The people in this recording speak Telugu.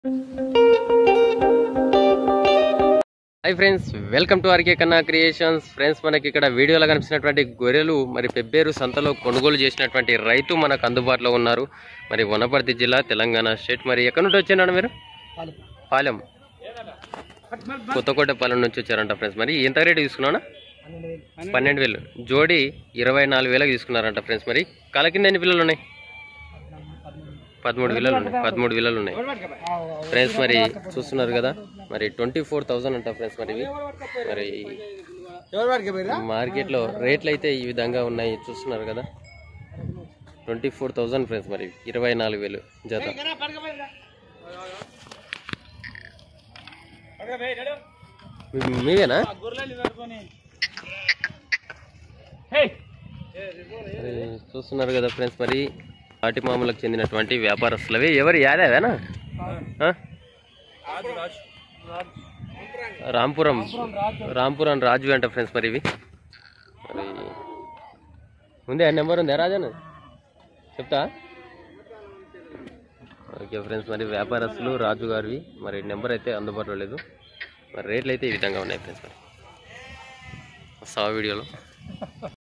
Hi friends welcome to RK Kanna creations friends మనకి ఇక్కడ వీడియోలో కనిపిస్తున్నటువంటి గొర్రెలు మరి పెబ్బేరు సంతలో కొనుగోలు చేసినటువంటి రైతు మనకు అందుబాటులో ఉన్నారు మరి వనపర్తి జిల్లా తెలంగాణ స్టేట్ మరి ఎక్కడి నుండి వచ్చారు మీరు పాలెం కొత్తకోటపాలెం నుంచి వచ్చారంట ఫ్రెండ్స్ మరి ఎంత రేటు తీసుకున్నానా పన్నెండు వేలు జోడి ఇరవై నాలుగు వేలకు తీసుకున్నారంట ఫ్రెండ్స్ మరి కాల కింద ఎన్ని పిల్లలు ఉన్నాయి పదమూడు విల్లలు ఉన్నాయి పదమూడు విల్లలు ఉన్నాయి ఫ్రెండ్స్ మరి చూస్తున్నారు కదా మరి ట్వంటీ ఫోర్ థౌసండ్ అంట ఫ్రెండ్స్ మరి ఇవి మరి మార్కెట్లో రేట్లు అయితే ఈ విధంగా ఉన్నాయి చూస్తున్నారు కదా ట్వంటీ ఫోర్ థౌసండ్ ఫ్రెండ్స్ మరి ఇవి. ఇరవై నాలుగు వేలు జత మీ- మీవేనా మరి చూస్తున్నారు కదా ఫ్రెండ్స్ మరి నాటి మామూలకు చెందినటువంటి వ్యాపారస్తులవి ఎవరు యాదావేనా ఆ? రాంపురం రాంపురం రాజు అంట ఫ్రెండ్స్ మరి ఇవి మరి ఉంది ఆ నెంబర్ ఉందా రాజన్ చెప్తా ఓకే ఫ్రెండ్స్ మరి వ్యాపారస్తులు రాజు గారివి మరి నెంబర్ అయితే అందుబాటులో లేదు మరి రేట్లు అయితే ఈ విధంగా ఉన్నాయి ఫ్రెండ్స్ మరి వస్తావా వీడియోలో